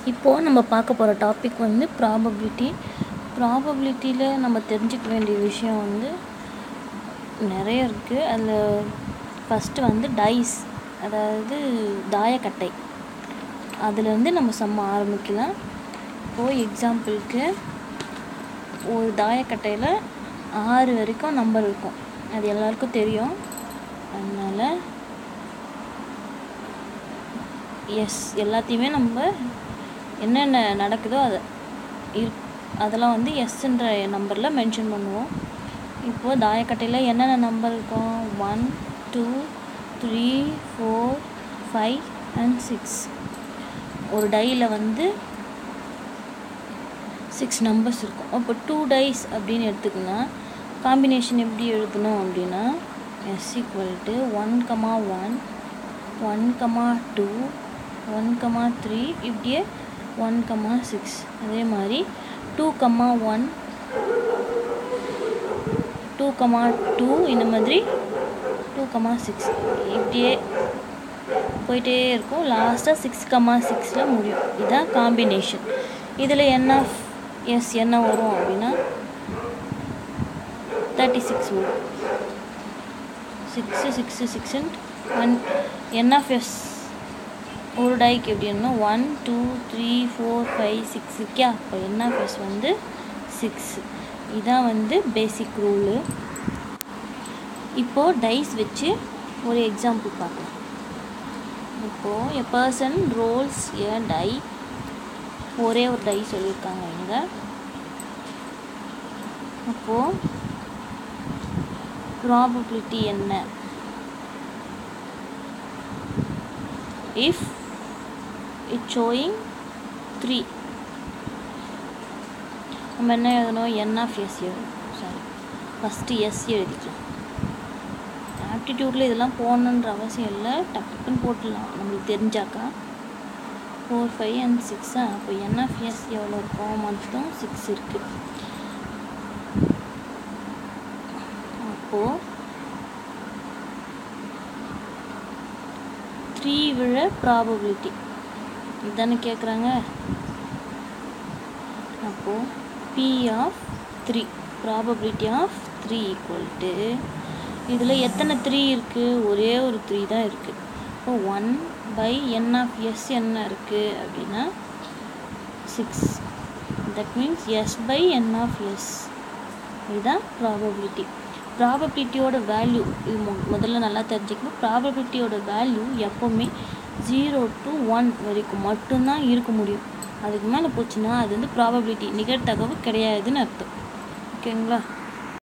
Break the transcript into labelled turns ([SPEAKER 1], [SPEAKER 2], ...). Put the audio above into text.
[SPEAKER 1] இப்போது நம்ம பார்க்க போகிற டாபிக் வந்து ப்ராபபிலிட்டி ப்ராபபிலிட்டியில் நம்ம தெரிஞ்சுக்க வேண்டிய விஷயம் வந்து நிறைய இருக்குது அதில் ஃபஸ்ட்டு வந்து டைஸ் அதாவது தாயக்கட்டை அதுலேருந்து நம்ம சம்ம ஆரம்பிக்கலாம் இப்போது எக்ஸாம்பிளுக்கு ஒரு தாயக்கட்டையில் ஆறு வரைக்கும் நம்பர் இருக்கும் அது எல்லாருக்கும் தெரியும் அதனால் எஸ் எல்லாத்தையுமே நம்ம என்னென்ன நடக்குதோ அதை இரு அதெல்லாம் வந்து எஸ்ன்ற நம்பரில் மென்ஷன் பண்ணுவோம் இப்போது தாயக்கட்டையில் என்னென்ன நம்பர் இருக்கும் one two three four five and six ஒரு டையில் வந்து சிக்ஸ் நம்பர்ஸ் இருக்கும் அப்போ டூ டைஸ் அப்படின்னு எடுத்துக்கினா காம்பினேஷன் எப்படி எழுதணும் அப்படின்னா S equal to one comma one one comma two one comma three இப்படியே ஒன் கமா சிக்ஸ் அதே மாதிரி two comma one two comma two இந்த மாதிரி டூ கமா சிக்ஸ் இப்படியே போயிட்டே இருக்கும் லாஸ்ட்டாக சிக்ஸ் கமா சிக்ஸில் முடியும் இதுதான் காம்பினேஷன் இதில் என்ன எஸ் என்ன வரும் அப்படின்னா தேர்ட்டி சிக்ஸ் வரும் six six six and one NFS ஒரு டைக்கு எப்படின்னா one two three four five six இருக்கா அப்போ என்எஃப்எஸ் வந்து சிக்ஸ் இதான் வந்து பேசிக் ரூலு இப்போது டைஸ் வச்சு ஒரு எக்ஸாம்பிள் பார்க்கலாம் இப்போது a person rolls a die ஒரே ஒரு டை சொல்லியிருக்காங்க இங்கே அப்போது ப்ராபபிலிட்டி என்ன இஃப் இட் ஷோயிங் த்ரீ நம்ம என்ன எழுதணும் என் ஆஃப் எஸ் எழுதணும் சாரி ஃபஸ்ட்டு எஸ் எழுதிக்கலாம் ஆப்டிடியூட்டில் இதெல்லாம் போடணுன்ற அவசியம் இல்லை டக்குன்னு போட்டுடலாம் நம்மளுக்கு தெரிஞ்சாக்கா ஃபோர் ஃபைவ் அண்ட் சிக்ஸா அப்போ என்எஃப்எஸ் எவ்வளோ இருக்கும் மொத்தம் சிக்ஸ் இருக்குது அப்போது த்ரீ விழ ப்ராபபிலிட்டி இதுதானே கேட்குறாங்க அப்போது P of three probability of three equal to இதில் எத்தனை த்ரீ இருக்குது ஒரே ஒரு த்ரீ தான் இருக்குது இப்போ one by N of S என்ன இருக்குது அப்படின்னா six that means S by N of S இதுதான் ப்ராபபிலிட்டி ப்ராபபிலிட்டியோட வேல்யூ இது மு முதல்ல நல்லா தெரிஞ்சுக்கணும் ப்ராபபிலிட்டியோட வேல்யூ எப்போவுமே ஜீரோ டு ஒன் வரைக்கும் மட்டும்தான் இருக்க முடியும் அதுக்கு மேலே போச்சுன்னா அது வந்து ப்ராபபிலிட்டி நிகழ்தகவு கிடையாதுன்னு அர்த்தம் ஓகேங்களா